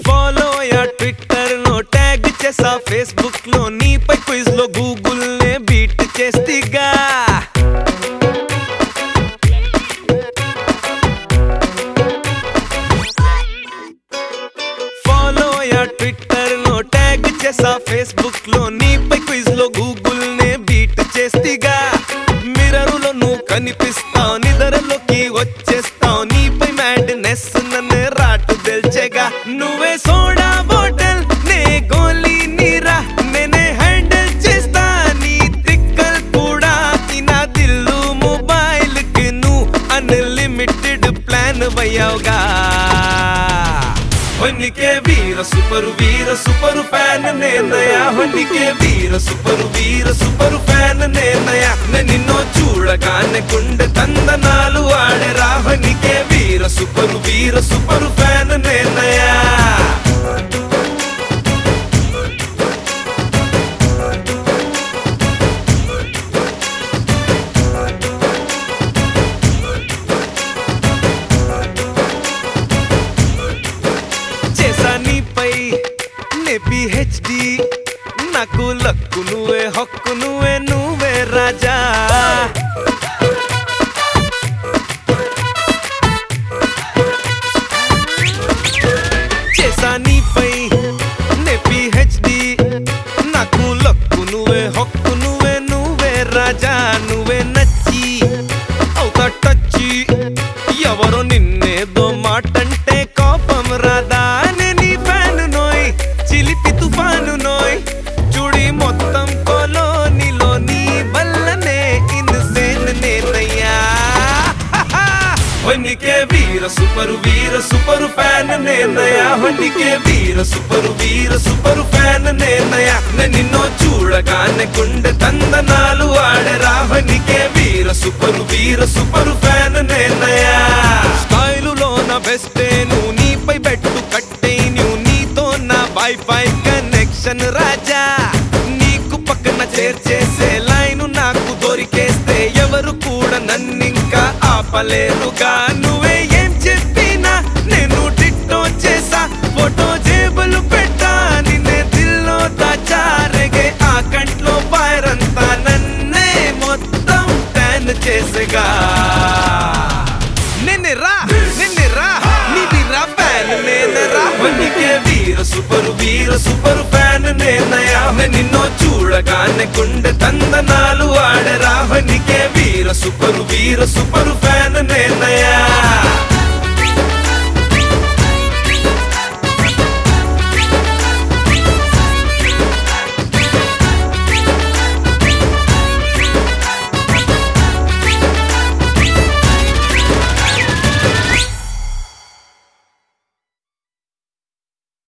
follow యా Twitter లో tag చేసా ఫేస్బుక్ లో నీపై క్విజ్ లో గూగుల్ నే బీట్ చేస్తిగా ఫాలో యా ట్విట్టర్ లో ట్యాగ్ చేసా ఫేస్బుక్ లో నీపై క్విజ్ లో గూగుల్ నే బీట్ చేస్తిగా మిర్రరులో నువ్వు కనిపిస్తావు నిద్రలోకి వచ్చేస్తావు నీపై మ్యాడ్నెస్ నన్ను రాటు తెల్చేగా నువ్వే సోడా బాటిల్ నే గోలీ నీరా నేనే హ్యాండిల్ చేస్తా నీ తిక్కల్ కూడా ఈ నా దిల్లు మొబైల్ కి నువ్వు అన్లిమిటెడ్ ప్లాన్ అయ్యావుగా ಹೊನ್ನಿಕೆ ವೀರ ಸೂಪರು ವೀರ ಸೂಪರು ಫ್ಯಾನ್ ನೇನಯ ಹೊನ್ನಿಕೆ ವೀರ ಸೂಪರು ವೀರ ಸೂಪರು ఫ్యాన్ నేనయ నిన్నో చూడగానే గుండె తందనాలు ఆడెరా ಹೊನ್నిಕೆ ವೀರ సూపరు వీర సూపరు ఫ్యాన్ నేనయ చేసా నీపై నే పిహెచ్డి నాకు లక్కు నువ్వే హక్కు నువ్వే నువ్వే రాజా చేసా నీపై నే పిహెచ్డి నాకు లక్కు నువ్వే హక్కు నువ్వే నువ్వే రాజా నువ్వే నచ్చి అవుతా టచ్చి ఎవరో నిన్నేదో మాటంటే కోపం రాదా నే నీ ఫ్యాన్ నోయ్ చిలిపి తుఫాను నోయ్ చూడి మొత్తం కొలోనిలో నీ వల్లనే ఇన్సేన్ నేనయ్యా ಹೊನ್ನಿಕೆ ವೀರ ಸೂಪರು ವೀರ ಸೂಪರು ಫ್ಯಾನ್ ನೇನಯ ಹೊನ್ನಿಕೆ ವೀರ ಸೂಪರು ವೀರ ಸೂಪರು ఫ్యాన్ నేనయ నిన్నో చూడగానే గుండె తందనాలు ఆడెరా ಹೊನ್నిಕೆ వీర సూపరు వీర సూపరు ఫ్యాన్ నేనయ స్టైలులో నా బెస్టే నువ్వు నీపై బెట్టు కట్టే నువ్వు నీతో నా వైఫై కనెక్షన్ రాజా నీకు పక్కన చేర్చేసే లైను నాకు దొరికేస్తే ఎవరు కూడా నన్నింకా ఆపలేరుగా నువ్వే ఏం చెప్పినా నేను డిట్టో చేసా ఫోటో జేబులు పెట్టా నిన్నే దిల్లో దాచారెగే ఆ కంట్లో ఫైర్ అంతా నన్నే మొత్తం ట్యాన్ చేసేగా నిన్నెరా నిన్నెరా నీదిరా ఫ్యాన్ నేనరా వన్నికే వీర సూపరు వీర సూపరు ఫ్యాన్ నేనయా నిన్నో చూడగానే గుండె తందనాలు ఆడరా వన్నికే వీర సూపరు వీర సూపరు